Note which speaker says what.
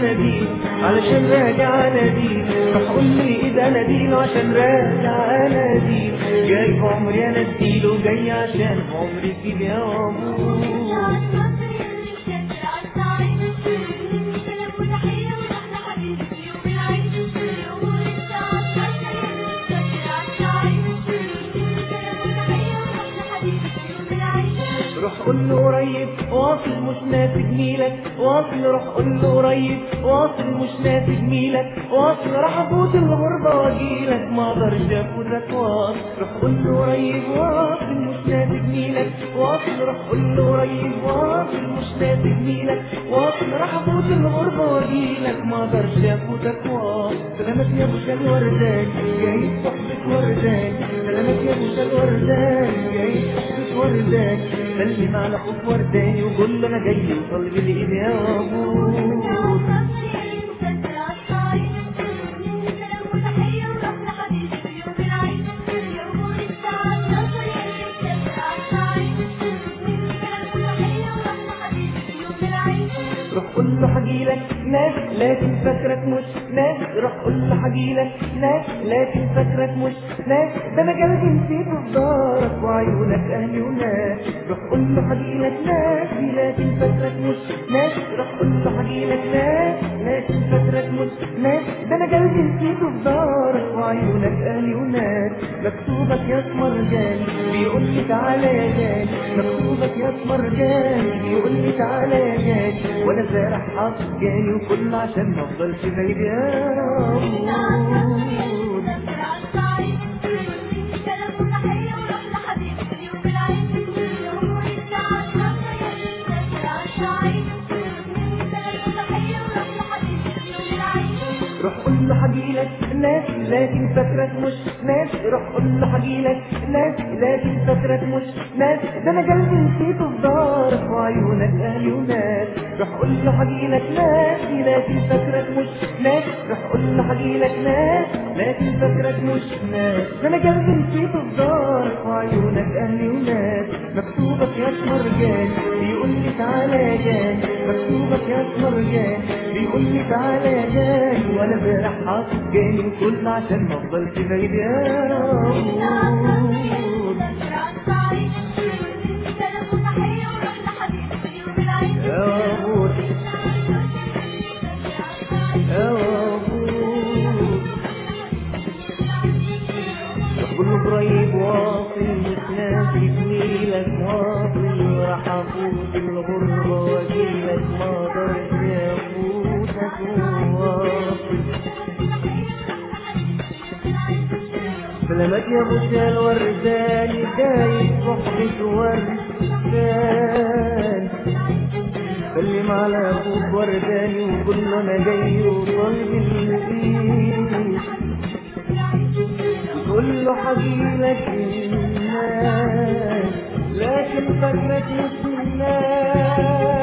Speaker 1: نديله علشان راجع نديله روح قول لي اذا نديله عشان راجع نديله جاي في عمري انا اديله جاي عشان عمري فيه يا ابوه روح قول له قريب واصل مش ناسي جميلك واصل روح قول له قريب واصل مش ناسي جميلك واصل راح افوت الغربة واجيلك ما اقدرش افوتك واصل روح قول له قريب واصل مش ناسي جميلك واصل روح قول له قريب واصل مش ناسي جميلك واصل راح افوت الغربة واجيلك ما اقدرش افوتك واصل سلامات يا ابو شال وردان جاي صحبة وردان سلامات يا ابو شال وردان جاي صحبة وردان سلم على اخوك ورداني وقول له انا جاي وطالب الايد يا ابوه روح قول له حجيلك ناس لكن فاكرك مش ناس روح قول له حجيلك ناس لكن فاكرك مش ناس ده انا قلبي نسيت في دارك وعيونك اهلي وناس روح قول له حجيلك ناس لكن فاكرك مش ناس روح قول له حجيلك ناس لكن فاكرك مش ناس ده انا قلبي نسيت في دارك وعيونك اهلي وناس مكتوبك يا اسمر جاني بيقول لي تعالى يا جاني مكتوبك يا اسمر جاني بيقول لي تعالى يا جاني وانا زارع حاطط جاني وكل عشان ما افضلش بعيد يا أبوه. روح قول له حجيلك ناس لكن فاكرك مش ناس روح قول له حجيلك ناس لكن فاكرك مش ناس ده انا قلبي نسيته في دارك وعيونك اهلي وناس روح قول له حجيلك ناس لكن فاكرك مش ناس روح قول له حجيلك ناس لكن فاكرك مش ناس ده انا قلبي نسيته في دارك وعيونك اهلي وناس مكتوبك يا اسمر جاني بيقول لي تعالى يا جاني مكتوبك يا اسمر جاني بيقول لي تعالى يا جاني وانا بارح حاطط جاني وكل عشان ما افضلش بعيد يا أبوه. يا أبوه. يا أبوه. قول له قريب واصل مش ناسي جميلك واصل راح افوت الغربة واجيلك ما اقدرش افوتك واصل سلامات يا ابو شال ورداني جاي صحبة وردان سلم على اخوك ورداني وقول له انا جاي وطالب الايد وتقول له حبيبك الناس لكن فاكرك مش الناس